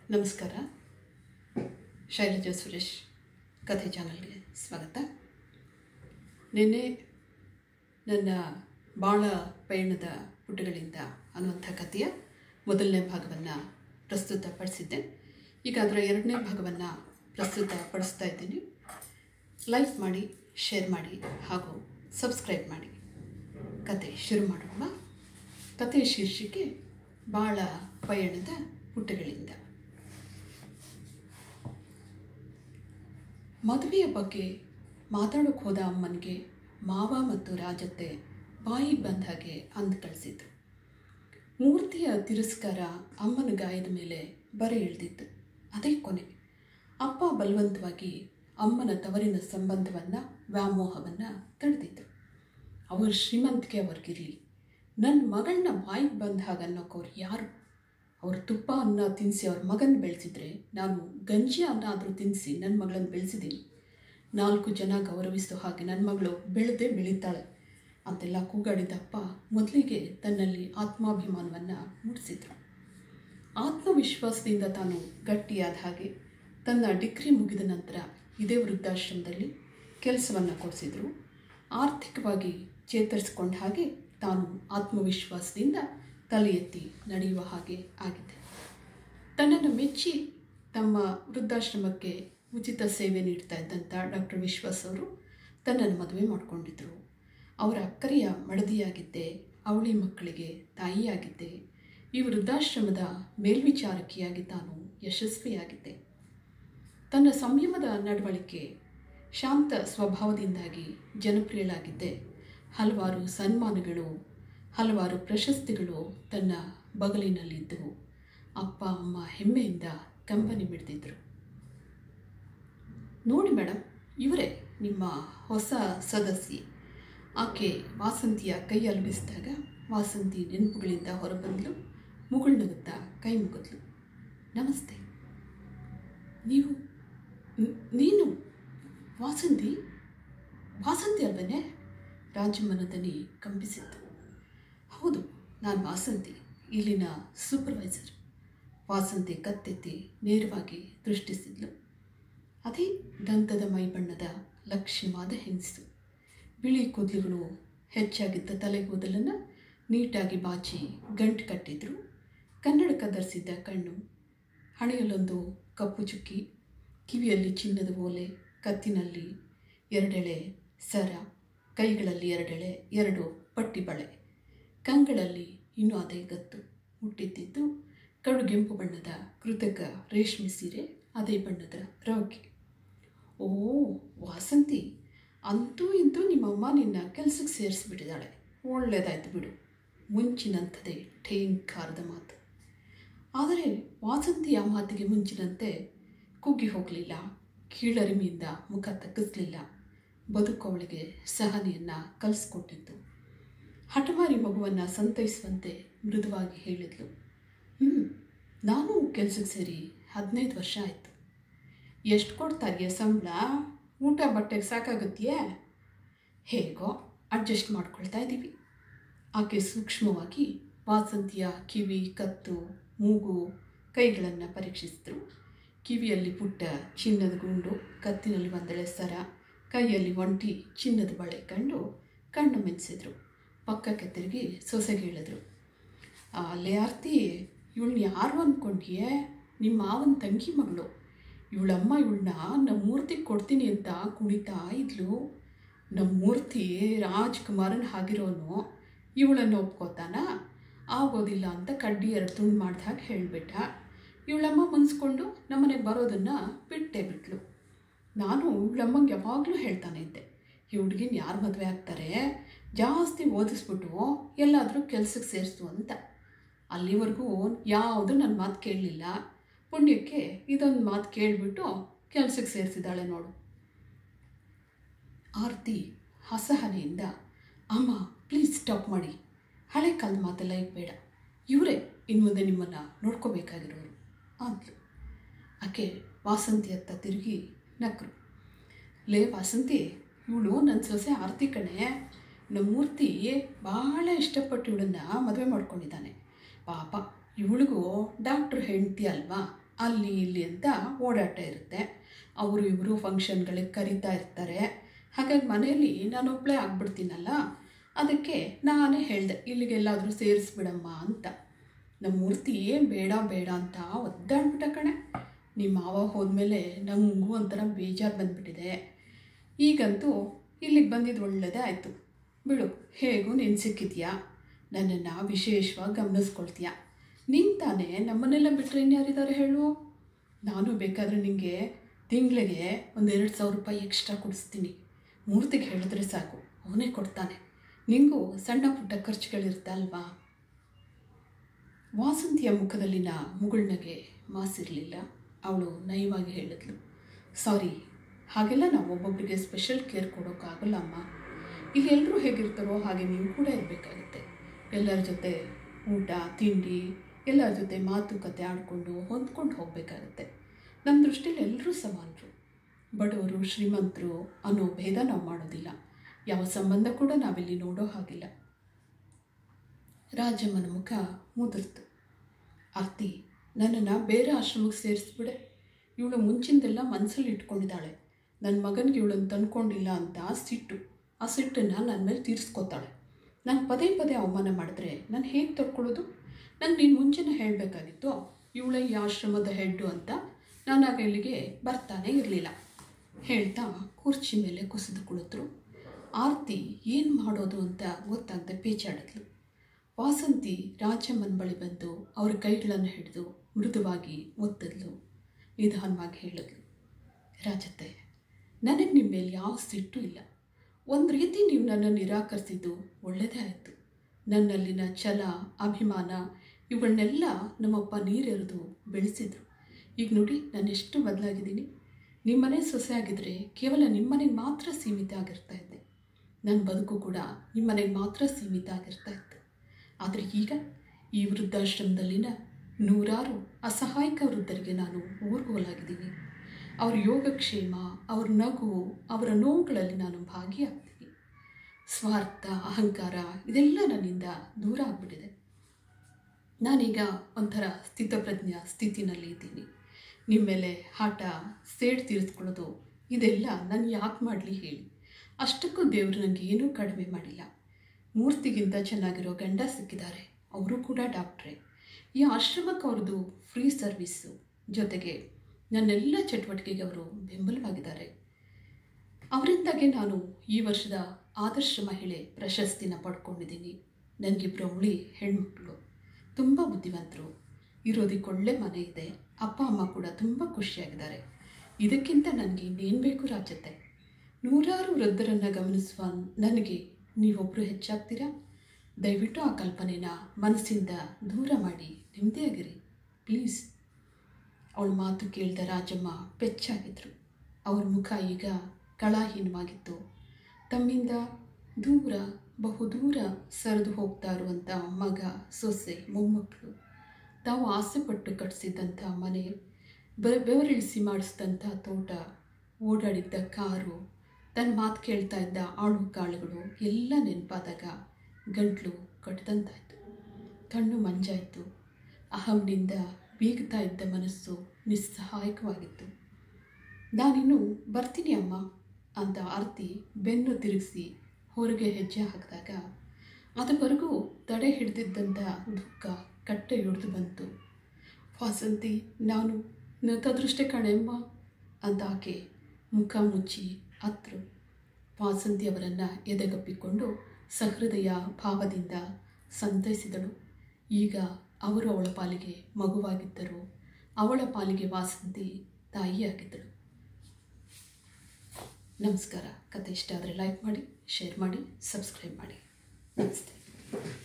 ನಮಸ್ಕಾರ ಶೈಲಜಾ ಸುರೇಶ್ ಕಥೆ ಚಾನಲ್ಗೆ ಸ್ವಾಗತ ನಿನ್ನೆ ನನ್ನ ಬಾಳ ಪಯಣದ ಪುಟಗಳಿಂದ ಅನ್ನುವಂಥ ಕಥೆಯ ಮೊದಲನೇ ಭಾಗವನ್ನು ಪ್ರಸ್ತುತಪಡಿಸಿದ್ದೆ ಈಗ ಅದರ ಎರಡನೇ ಭಾಗವನ್ನು ಪ್ರಸ್ತುತಪಡಿಸ್ತಾ ಇದ್ದೀನಿ ಲೈಕ್ ಮಾಡಿ ಶೇರ್ ಮಾಡಿ ಹಾಗೂ ಸಬ್ಸ್ಕ್ರೈಬ್ ಮಾಡಿ ಕತೆ ಶುರು ಮಾಡೋಣ ಕತೆ ಶೀರ್ಷಿಕೆ ಬಾಳ ಪಯಣದ ಪುಟಗಳಿಂದ ಮದುವೆಯ ಬಗ್ಗೆ ಮಾತಾಡೋಕೆ ಹೋದ ಅಮ್ಮನಿಗೆ ಮಾವ ಮತ್ತು ರಾಜತ್ತೆ ಬಾಯಿಗೆ ಬಂದ ಹಾಗೆ ಅಂದು ಕಳಿಸಿದ್ರು ಮೂರ್ತಿಯ ತಿರಸ್ಕಾರ ಅಮ್ಮನ ಗಾಯದ ಮೇಲೆ ಬರೆ ಇಳಿದಿತ್ತು ಅದೇ ಕೊನೆ ಅಪ್ಪ ಬಲವಂತವಾಗಿ ಅಮ್ಮನ ತವರಿನ ಸಂಬಂಧವನ್ನು ವ್ಯಾಮೋಹವನ್ನು ತಡೆದಿದ್ರು ಅವ್ರ ಶ್ರೀಮಂತಿಕೆ ಅವ್ರಿಗಿರಲಿ ನನ್ನ ಮಗಳನ್ನ ಬಾಯಿಗೆ ಬಂದ ಹಾಗೆ ಅನ್ನೋಕವ್ರು ಯಾರು ಅವ್ರು ತುಪ್ಪ ಅನ್ನ ತಿನ್ನಿಸಿ ಅವ್ರ ಮಗನ ಬೆಳೆಸಿದ್ರೆ ನಾನು ಗಂಜಿ ಅನ್ನ ಆದರೂ ತಿನ್ನಿಸಿ ನನ್ನ ಮಗಳನ್ನು ಬೆಳೆಸಿದ್ದೀನಿ ನಾಲ್ಕು ಜನ ಗೌರವಿಸೋ ಹಾಗೆ ನನ್ನ ಮಗಳು ಬೆಳೆದೇ ಬೆಳೀತಾಳೆ ಅಂತೆಲ್ಲ ಕೂಗಾಡಿದ ಅಪ್ಪ ಮೊದಲಿಗೆ ತನ್ನಲ್ಲಿ ಆತ್ಮಾಭಿಮಾನವನ್ನು ಮೂಡಿಸಿದ್ರು ಆತ್ಮವಿಶ್ವಾಸದಿಂದ ತಾನು ಗಟ್ಟಿಯಾದ ಹಾಗೆ ತನ್ನ ಡಿಗ್ರಿ ಮುಗಿದ ನಂತರ ಇದೇ ವೃದ್ಧಾಶ್ರಮದಲ್ಲಿ ಕೆಲಸವನ್ನು ಕೊಡಿಸಿದ್ರು ಆರ್ಥಿಕವಾಗಿ ಚೇತರಿಸಿಕೊಂಡ ಹಾಗೆ ತಾನು ಆತ್ಮವಿಶ್ವಾಸದಿಂದ ತಲೆ ಎತ್ತಿ ನಡೆಯುವ ಹಾಗೆ ಆಗಿದೆ ತನ್ನನ್ನು ಮೆಚ್ಚಿ ತಮ್ಮ ವೃದ್ಧಾಶ್ರಮಕ್ಕೆ ಉಚಿತ ಸೇವೆ ನೀಡ್ತಾ ಇದ್ದಂಥ ಡಾಕ್ಟರ್ ವಿಶ್ವಾಸ್ ಅವರು ತನ್ನನ್ನು ಮದುವೆ ಮಾಡಿಕೊಂಡಿದ್ದರು ಅವರ ಅಕ್ಕರೆಯ ಮಡದಿಯಾಗಿದ್ದೆ ಅವಳಿ ಮಕ್ಕಳಿಗೆ ತಾಯಿಯಾಗಿದ್ದೆ ಈ ವೃದ್ಧಾಶ್ರಮದ ಮೇಲ್ವಿಚಾರಕಿಯಾಗಿ ತಾನು ಯಶಸ್ವಿಯಾಗಿದ್ದೆ ತನ್ನ ಸಂಯಮದ ನಡವಳಿಕೆ ಶಾಂತ ಸ್ವಭಾವದಿಂದಾಗಿ ಜನಪ್ರಿಯಳಾಗಿದ್ದೆ ಹಲವಾರು ಸನ್ಮಾನಗಳು ಹಲವಾರು ಪ್ರಶಸ್ತಿಗಳು ತನ್ನ ಬಗಲಿನಲ್ಲಿದ್ದವು ಅಪ್ಪ ಅಮ್ಮ ಹೆಮ್ಮೆಯಿಂದ ಕಂಪನಿ ಬಿಡ್ತಿದ್ರು ನೋಡಿ ಮೇಡಮ್ ಇವರೇ ನಿಮ್ಮ ಹೊಸ ಸದಸ್ಯೆ ಆಕೆ ವಾಸಂತಿಯ ಕೈ ಅಲುಗಿಸಿದಾಗ ವಾಸಂತಿ ನೆನಪುಗಳಿಂದ ಹೊರಬಂದಳು ಮುಗುಳ್ನಗುತ್ತಾ ಕೈ ಮುಗಿದ್ಲು ನಮಸ್ತೆ ನೀವು ನ್- ನೀನು ವಾಸಂತಿ ವಾಸಂತಿ ಅಲ್ವನೇ ರಾಜಮ್ಮನ ದನಿ ಕಂಪಿಸಿತ್ತು ಹೌದು ನಾನು ವಾಸಂತಿ ಇಲ್ಲಿನ ಸೂಪರ್ವೈಸರ್ ವಾಸಂತಿ ಕತ್ತೆತ್ತಿ ನೇರವಾಗಿ ದೃಷ್ಟಿಸಿದ್ಲು ಅದೇ ದಂತದ ಮೈಬಣ್ಣದ ಲಕ್ಷಣವಾದ ಹೆಂಗಸು ಬಿಳಿ ಕೂದಲುಗಳು ಹೆಚ್ಚಾಗಿದ್ದ ತಲೆಗೂದಲನ್ನು ನೀಟಾಗಿ ಬಾಚಿ ಗಂಟು ಕಟ್ಟಿದ್ರು ಕನ್ನಡಕ ಧರಿಸಿದ್ದ ಕಣ್ಣು ಹಣೆಯಲ್ಲೊಂದು ಕಪ್ಪು ಚುಕ್ಕಿ ಕಿವಿಯಲ್ಲಿ ಚಿನ್ನದ ಓಲೆ ಕತ್ತಿನಲ್ಲಿ ಎರಡೆಳೆ ಸರ ಕೈಗಳಲ್ಲಿ ಎರಡೆಳೆ ಎರಡು ಪಟ್ಟಿ ಬಳೆ ಕಂಗಳಲ್ಲಿ ಇನ್ನೂ ಅದೇ ಗತ್ತು ಮುಟ್ಟಿದ್ದಿದ್ದು ಕಡುಗೆಂಪು ಬಣ್ಣದ ಕೃತಕ ರೇಷ್ಮೆ ಸೀರೆ ಅದೇ ಬಣ್ಣದ ರವಿಕೆ ಓ ವಾಸಂತಿ ಅಂತೂ ಇಂತೂ ನಿಮ್ಮಮ್ಮ ನಿನ್ನ ಕೆಲಸಕ್ಕೆ ಸೇರಿಸ್ಬಿಟ್ಟಿದ್ದಾಳೆ ಒಳ್ಳೆಯದಾಯ್ತು ಬಿಡು ಮುಂಚಿನಂಥದೇ ಠೇಂಕಾರದ ಮಾತು ಆದರೆ ವಾಸಂತಿ ಆ ಮಾತಿಗೆ ಮುಂಚಿನಂತೆ ಕುಗ್ಗಿ ಹೋಗಲಿಲ್ಲ ಕೀಳರಿಮೆಯಿಂದ ಮುಖ ತಗ್ಗಿಸ್ಲಿಲ್ಲ ಬದುಕು ಅವಳಿಗೆ ಸಹನೆಯನ್ನು ಕಲಿಸ್ಕೊಟ್ಟಿತ್ತು ಹಠಮಾರಿ ಮಗುವನ್ನು ಸಂತೈಸುವಂತೆ ಮೃದುವಾಗಿ ಹೇಳಿದ್ಲು ಹ್ಞೂ ನಾನು ಕೆಲಸಕ್ಕೆ ಸೇರಿ ಹದಿನೈದು ವರ್ಷ ಆಯಿತು ಎಷ್ಟು ಕೊಡ್ತಾರಿಯ ಸಂಬಳ ಊಟ ಬಟ್ಟೆಗೆ ಸಾಕಾಗುತ್ತೆಯೇ ಹೇಗೋ ಅಡ್ಜಸ್ಟ್ ಮಾಡ್ಕೊಳ್ತಾ ಇದ್ದೀವಿ ಆಕೆ ಸೂಕ್ಷ್ಮವಾಗಿ ವಾಸಂತಿಯ ಕಿವಿ ಕತ್ತು ಮೂಗು ಕೈಗಳನ್ನು ಪರೀಕ್ಷಿಸಿದ್ರು ಕಿವಿಯಲ್ಲಿ ಪುಟ್ಟ ಚಿನ್ನದ ಗುಂಡು ಕತ್ತಿನಲ್ಲಿ ಒಂದೆಳೆ ಸರ ಕೈಯಲ್ಲಿ ಒಂಟಿ ಚಿನ್ನದ ಬಳೆ ಕಂಡು ಕಣ್ಣು ಮೆನ್ಸಿದ್ರು ಪಕ್ಕಕ್ಕೆ ತಿರುಗಿ ಸೊಸೆಗೆ ಹೇಳಿದ್ರು ಅಲ್ಲೇ ಆರ್ತಿ ಇವಳನ್ನ ಯಾರು ಅಂದ್ಕೊಂಡಿಯೇ ನಿಮ್ಮ ಮಾವನ ತಂಗಿ ಮಗಳು ಇವಳಮ್ಮ ಇವಳನ್ನ ನಮ್ಮ ಮೂರ್ತಿಗೆ ಕೊಡ್ತೀನಿ ಅಂತ ಕುಣಿತಾ ಇದ್ಲು ನಮ್ಮ ಮೂರ್ತಿ ರಾಜ್ಕುಮಾರನ್ ಹಾಗಿರೋನು ಇವಳನ್ನು ಒಪ್ಕೋತಾನ ಆಗೋದಿಲ್ಲ ಅಂತ ಕಡ್ಡಿ ಎರಡು ತುಂಡು ಮಾಡ್ದಾಗ ಹೇಳಿಬಿಟ್ಟ ಇವಳಮ್ಮ ಮುನ್ಸ್ಕೊಂಡು ನಮ್ಮನೆಗೆ ಬರೋದನ್ನು ಬಿಟ್ಟೇ ಬಿಟ್ಲು ನಾನು ಇವಳಮ್ಮಂಗೆ ಯಾವಾಗಲೂ ಹೇಳ್ತಾನೆ ಇದ್ದೆ ಈ ಹುಡುಗಿನ ಯಾರು ಮದುವೆ ಆಗ್ತಾರೆ ಜಾಸ್ತಿ ಓದಿಸ್ಬಿಟ್ಟು ಎಲ್ಲಾದರೂ ಕೆಲಸಕ್ಕೆ ಸೇರಿಸು ಅಂತ ಅಲ್ಲಿವರೆಗೂ ಯಾವುದು ನನ್ನ ಮಾತು ಕೇಳಲಿಲ್ಲ ಪುಣ್ಯಕ್ಕೆ ಇದೊಂದು ಮಾತು ಕೇಳಿಬಿಟ್ಟು ಕೆಲಸಕ್ಕೆ ಸೇರಿಸಿದ್ದಾಳೆ ನೋಡು ಆರ್ತಿ ಹಸಹನೆಯಿಂದ ಅಮ್ಮ ಪ್ಲೀಸ್ ಸ್ಟಾಪ್ ಮಾಡಿ ಹಳೆ ಕಾಲದ ಮಾತೆಲ್ಲ ಈಗ ಬೇಡ ಇವರೇ ಇನ್ನು ಮುಂದೆ ನಿಮ್ಮನ್ನು ನೋಡ್ಕೋಬೇಕಾಗಿರೋರು ಅಂದ್ಲು ಆಕೆ ವಾಸಂತಿ ಹತ್ತ ತಿರುಗಿ ನಕ್ರು ಲೇ ವಾಸಂತಿ ಇವಳು ನನ್ನ ಸೊಸೆ ಆರ್ತಿ ಕಣೆ ನಮ್ಮ ಮೂರ್ತಿ ಭಾಳ ಇಷ್ಟಪಟ್ಟು ಇವಳನ್ನು ಮದುವೆ ಮಾಡ್ಕೊಂಡಿದ್ದಾನೆ ಪಾಪ ಇವಳಿಗೂ ಡಾಕ್ಟ್ರ್ ಹೆಂಡತಿ ಅಲ್ವಾ ಅಲ್ಲಿ ಇಲ್ಲಿ ಅಂತ ಓಡಾಟ ಇರುತ್ತೆ ಅವರು ಇವರು ಫಂಕ್ಷನ್ಗಳಿಗೆ ಕರೀತಾ ಇರ್ತಾರೆ ಹಾಗಾಗಿ ಮನೆಯಲ್ಲಿ ನಾನು ಒಬ್ಬಳೇ ಆಗ್ಬಿಡ್ತೀನಲ್ಲ ಅದಕ್ಕೆ ನಾನೇ ಹೇಳಿದೆ ಇಲ್ಲಿಗೆಲ್ಲಾದರೂ ಸೇರಿಸ್ಬಿಡಮ್ಮ ಅಂತ ನಮ್ಮ ಮೂರ್ತಿ ಏನು ಬೇಡ ಬೇಡ ಅಂತ ಒದ್ದಾಡ್ಬಿಟ್ಟ ಕಣೆ ನಿಮ್ಮ ಮಾವ ಹೋದ್ಮೇಲೆ ನನಗೂ ಒಂಥರ ಬೇಜಾರು ಬಂದುಬಿಟ್ಟಿದೆ ಈಗಂತೂ ಇಲ್ಲಿಗೆ ಬಂದಿದ್ದು ಒಳ್ಳೆಯದೇ ಆಯಿತು ಬಿಡು ಹೇಗೂ ನೀನು ಸಿಕ್ಕಿದ್ಯಾ ನನ್ನನ್ನು ವಿಶೇಷವಾಗಿ ಗಮನಿಸ್ಕೊಳ್ತೀಯ ನೀನು ತಾನೇ ನಮ್ಮನ್ನೆಲ್ಲ ಬಿಟ್ಟರೆ ಇನ್ಯಾರಿದ್ದಾರೆ ಹೇಳು ನಾನು ಬೇಕಾದರೆ ನಿನಗೆ ತಿಂಗಳಿಗೆ ಒಂದೆರಡು ಸಾವಿರ ರೂಪಾಯಿ ಎಕ್ಸ್ಟ್ರಾ ಕೊಡಿಸ್ತೀನಿ ಮೂರ್ತಿಗೆ ಹೇಳಿದ್ರೆ ಸಾಕು ಅವನೇ ಕೊಡ್ತಾನೆ ನಿಂಗೂ ಸಣ್ಣ ಪುಟ್ಟ ಖರ್ಚುಗಳಿರುತ್ತೆ ಅಲ್ವಾ ವಾಸಂತಿಯ ಮುಖದಲ್ಲಿನ ಮುಗುಳ್ನಗೆ ಮಾಸಿರಲಿಲ್ಲ ಅವಳು ನಯವಾಗಿ ಹೇಳಿದ್ಲು ಸಾರಿ ಹಾಗೆಲ್ಲ ನಾವು ಒಬ್ಬೊಬ್ಬರಿಗೆ ಸ್ಪೆಷಲ್ ಕೇರ್ ಕೊಡೋಕ್ಕಾಗಲ್ಲ ಅಮ್ಮ ಇಲ್ಲಿ ಎಲ್ಲರೂ ಹೇಗಿರ್ತಾರೋ ಹಾಗೆ ನೀವು ಕೂಡ ಇರಬೇಕಾಗುತ್ತೆ ಎಲ್ಲರ ಜೊತೆ ಊಟ ತಿಂಡಿ ಎಲ್ಲರ ಜೊತೆ ಮಾತುಕತೆ ಆಡಿಕೊಂಡು ಹೊಂದ್ಕೊಂಡು ಹೋಗಬೇಕಾಗತ್ತೆ ನಮ್ಮ ದೃಷ್ಟಿಲಿ ಎಲ್ಲರೂ ಸಮಾನರು ಬಡವರು ಶ್ರೀಮಂತರು ಅನ್ನೋ ಭೇದ ನಾವು ಮಾಡೋದಿಲ್ಲ ಯಾವ ಸಂಬಂಧ ಕೂಡ ನಾವಿಲ್ಲಿ ನೋಡೋ ಹಾಗಿಲ್ಲ ರಾಜಮ್ಮನ ಮುಖ ಮುದುರ್ತು ಆರ್ತಿ ನನ್ನನ್ನು ಬೇರೆ ಆಶ್ರಮಕ್ಕೆ ಸೇರಿಸ್ಬಿಡೆ ಇವಳು ಮುಂಚಿಂದೆಲ್ಲ ಮನಸ್ಸಲ್ಲಿ ಇಟ್ಕೊಂಡಿದ್ದಾಳೆ ನನ್ನ ಮಗನಿಗೆ ಇವಳನ್ನು ತಂದ್ಕೊಂಡಿಲ್ಲ ಅಂತ ಸಿಟ್ಟು ಆ ಸಿಟ್ಟನ್ನು ನನ್ನ ಮೇಲೆ ತೀರಿಸ್ಕೋತಾಳೆ ನಾನು ಪದೇ ಪದೇ ಅವಮಾನ ಮಾಡಿದ್ರೆ ನಾನು ಹೇಗೆ ತಡ್ಕೊಳ್ಳೋದು ನಂಗೆ ನೀನು ಮುಂಚೆನೇ ಹೇಳಬೇಕಾಗಿತ್ತು ಇವಳ ಈ ಆಶ್ರಮದ ಹೆಡ್ಡು ಅಂತ ನಾನಾಗ ಇಲ್ಲಿಗೆ ಬರ್ತಾನೆ ಇರಲಿಲ್ಲ ಹೇಳ್ತಾ ಕುರ್ಚಿ ಮೇಲೆ ಕುಸಿದು ಕುಳಿತರು ಆರ್ತಿ ಏನು ಮಾಡೋದು ಅಂತ ಗೊತ್ತಾಗದೆ ಪೇಚಾಡಿದ್ಲು ವಾಸಂತಿ ರಾಜಮ್ಮನ ಬಳಿ ಬಂದು ಅವರ ಕೈಗಳನ್ನು ಹಿಡಿದು ಮೃದುವಾಗಿ ಒತ್ತಿದ್ಲು ನಿಧಾನವಾಗಿ ಹೇಳಿದ್ಲು ರಾಜತ್ತೆ ನನಗೆ ನಿಮ್ಮ ಮೇಲೆ ಯಾವ ಸಿಟ್ಟು ಇಲ್ಲ ಒಂದು ರೀತಿ ನೀವು ನನ್ನನ್ನು ನಿರಾಕರಿಸಿದ್ದು ಒಳ್ಳೆಯದೇ ಆಯಿತು ನನ್ನಲ್ಲಿನ ಛಲ ಅಭಿಮಾನ ಇವುಗಳನ್ನೆಲ್ಲ ನಮ್ಮಪ್ಪ ನೀರೆರೆದು ಬೆಳೆಸಿದ್ರು ಈಗ ನೋಡಿ ನಾನು ಎಷ್ಟು ಬದಲಾಗಿದ್ದೀನಿ ನಿಮ್ಮನೆ ಸೊಸೆ ಆಗಿದ್ದರೆ ಕೇವಲ ನಿಮ್ಮನೆಗೆ ಮಾತ್ರ ಸೀಮಿತ ಆಗಿರ್ತಾ ಇದ್ದೆ ನನ್ನ ಬದುಕು ಕೂಡ ನಿಮ್ಮನೆಗೆ ಮಾತ್ರ ಸೀಮಿತ ಆಗಿರ್ತಾ ಇತ್ತು ಆದರೆ ಈಗ ಈ ವೃದ್ಧಾಶ್ರಮದಲ್ಲಿನ ನೂರಾರು ಅಸಹಾಯಕ ವೃದ್ಧರಿಗೆ ನಾನು ಊರ್ಗೋಲಾಗಿದ್ದೀನಿ ಅವ್ರ ಯೋಗಕ್ಷೇಮ ಅವ್ರ ನಗು ಅವರ ನೋವುಗಳಲ್ಲಿ ನಾನು ಭಾಗಿಯಾಗ್ತೀನಿ ಸ್ವಾರ್ಥ ಅಹಂಕಾರ ಇದೆಲ್ಲ ನನ್ನಿಂದ ದೂರ ಆಗಿಬಿಟ್ಟಿದೆ ನಾನೀಗ ಒಂಥರ ಸ್ಥಿತಪ್ರಜ್ಞ ಸ್ಥಿತಿನಲ್ಲಿ ಇದ್ದೀನಿ ನಿಮ್ಮ ಮೇಲೆ ಆಟ ಸೇಡ್ ತೀರಿಸ್ಕೊಳ್ಳೋದು ಇದೆಲ್ಲ ನಾನು ಯಾಕೆ ಮಾಡಲಿ ಹೇಳಿ ಅಷ್ಟಕ್ಕೂ ದೇವರು ನನಗೆ ಏನೂ ಕಡಿಮೆ ಮಾಡಿಲ್ಲ ಮೂರ್ತಿಗಿಂತ ಚೆನ್ನಾಗಿರೋ ಗಂಡ ಸಿಕ್ಕಿದ್ದಾರೆ ಅವರು ಕೂಡ ಡಾಕ್ಟ್ರೇ ಈ ಆಶ್ರಮಕ್ಕೆ ಅವ್ರದ್ದು ಫ್ರೀ ಸರ್ವಿಸ್ಸು ಜೊತೆಗೆ ನನ್ನೆಲ್ಲ ಚಟುವಟಿಕೆಗೆ ಅವರು ಬೆಂಬಲವಾಗಿದ್ದಾರೆ ಅವರಿಂದಾಗೆ ನಾನು ಈ ವರ್ಷದ ಆದರ್ಶ ಮಹಿಳೆ ಪ್ರಶಸ್ತಿನ ಪಡ್ಕೊಂಡಿದ್ದೀನಿ ನನಗಿಬ್ಬರು ಅವಳಿ ಹೆಣ್ಮಕ್ಳು ತುಂಬ ಬುದ್ಧಿವಂತರು ಇರೋದಕ್ಕೆ ಒಳ್ಳೆ ಮನೆ ಇದೆ ಅಪ್ಪ ಅಮ್ಮ ಕೂಡ ತುಂಬ ಖುಷಿಯಾಗಿದ್ದಾರೆ ಇದಕ್ಕಿಂತ ನನಗೆ ಇನ್ನೇನು ಬೇಕು ರಾಜತೆ ನೂರಾರು ವೃದ್ಧರನ್ನು ಗಮನಿಸುವ ನನಗೆ ನೀವೊಬ್ಬರು ಹೆಚ್ಚಾಗ್ತೀರಾ ದಯವಿಟ್ಟು ಆ ಕಲ್ಪನೆನ ಮನಸ್ಸಿಂದ ದೂರ ಮಾಡಿ ನೆಮ್ಮದಿಯಾಗಿರಿ ಪ್ಲೀಸ್ ಅವಳ ಮಾತು ಕೇಳಿದ ರಾಜಮ್ಮ ಪೆಚ್ಚಾಗಿದ್ರು ಅವ್ರ ಮುಖ ಈಗ ಕಳಾಹೀನವಾಗಿತ್ತು ತಮ್ಮಿಂದ ದೂರ ಬಹುದೂರ ಸರಿದು ಹೋಗ್ತಾ ಇರುವಂಥ ಮಗ ಸೊಸೆ ಮೊಮ್ಮಕ್ಕಳು ತಾವು ಆಸೆಪಟ್ಟು ಕಟ್ಟಿಸಿದ್ದಂಥ ಮನೆ ಬೆ ಬೆವರಿಳಿಸಿ ಮಾಡಿಸಿದಂಥ ತೋಟ ಓಡಾಡಿದ್ದ ಕಾರು ತನ್ನ ಮಾತು ಕೇಳ್ತಾ ಇದ್ದ ಆಳು ಕಾಳುಗಳು ಎಲ್ಲ ನೆನಪಾದಾಗ ಗಂಟ್ಲು ಕಟ್ಟಿದಂತಾಯಿತು ಕಣ್ಣು ಮಂಜಾಯಿತು ಅಹಂನಿಂದ ಬೀಗ್ತಾ ಇದ್ದ ಮನಸ್ಸು ನಿಸ್ಸಹಾಯಕವಾಗಿತ್ತು ನಾನಿನ್ನು ಬರ್ತೀನಿ ಅಮ್ಮ ಅಂತ ಆರ್ತಿ ಬೆನ್ನು ತಿರುಗಿಸಿ ಹೊರಗೆ ಹೆಜ್ಜೆ ಹಾಕಿದಾಗ ಅದುವರೆಗೂ ತಡೆ ಹಿಡಿದಿದ್ದಂಥ ದುಃಖ ಕಟ್ಟೆ ಹಿಡಿದು ಬಂತು ವಾಸಂತಿ ನಾನು ನತದೃಷ್ಟೆ ಕಣೆಮ್ಮ ಅಂತ ಆಕೆ ಮುಖ ಮುಚ್ಚಿ ಹತ್ರು ವಾಸಂತಿ ಅವರನ್ನು ಎದೆಗಪ್ಪಿಕೊಂಡು ಸಹೃದಯ ಭಾವದಿಂದ ಸಂತೈಸಿದಳು ಈಗ ಅವರು ಅವಳ ಪಾಲಿಗೆ ಮಗುವಾಗಿದ್ದರು ಅವಳ ಪಾಲಿಗೆ ವಾಸಂತಿ ತಾಯಿಯಾಗಿದ್ದಳು ನಮಸ್ಕಾರ ಕತೆ ಇಷ್ಟ ಆದರೆ ಲೈಕ್ ಮಾಡಿ ಶೇರ್ ಮಾಡಿ ಸಬ್ಸ್ಕ್ರೈಬ್ ಮಾಡಿ ನಮಸ್ತೆ